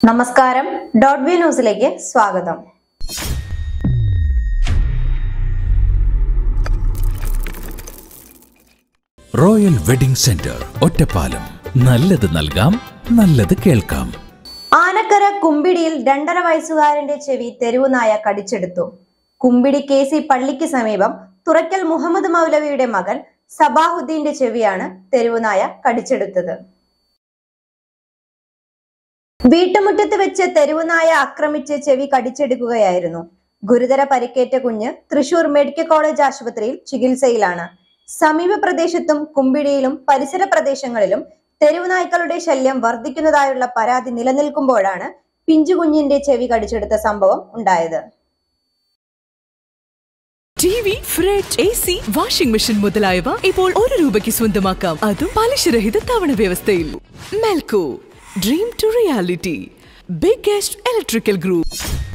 നമസ്കാരം dot B ന്യൂസിലേക്ക് സ്വാഗതം റോയൽ വെഡിംഗ് സെന്റർ ഒറ്റപ്പാലം നല്ലത് നൽകാം നല്ലത് കേൾക്കാം ആനക്കര കുമ്പിടിയിൽ രണ്ടര വയസ്സുകാരന്റെ ചെവി തെരുവുനായ കടിച്ചെടുത്തു കുമ്പിടി കെ സി പള്ളിക്ക് സമീപം തുറക്കൽ മുഹമ്മദ് മൗലവിയുടെ മകൻ സബാഹുദ്ദീന്റെ ചെവിയാണ് തെരുവുനായ കടിച്ചെടുത്തത് വീട്ടുമുറ്റത്ത് വെച്ച് തെരുവുനായ ആക്രമിച്ച് ചെവി കടിച്ചെടുക്കുകയായിരുന്നു ഗുരുതര പരിക്കേറ്റ കുഞ്ഞ് തൃശൂർ മെഡിക്കൽ കോളേജ് ആശുപത്രിയിൽ ചികിത്സയിലാണ് സമീപ പ്രദേശത്തും കുമ്പിടിയിലും പരിസര പ്രദേശങ്ങളിലും തെരുവുനായ്ക്കളുടെ ശല്യം വർദ്ധിക്കുന്നതായുള്ള പരാതി നിലനിൽക്കുമ്പോഴാണ് പിഞ്ചുകുഞ്ഞിന്റെ ചെവി കടിച്ചെടുത്ത സംഭവം ഉണ്ടായത് T V fridge A C washing machine മുതലായവ ഇപ്പോൾ ഒരു രൂപയ്ക്ക് സ്വന്തമാക്കാം അതും പലിശരഹിത തവണ വ്യവസ്ഥയിൽ Melco dream to reality biggest electrical group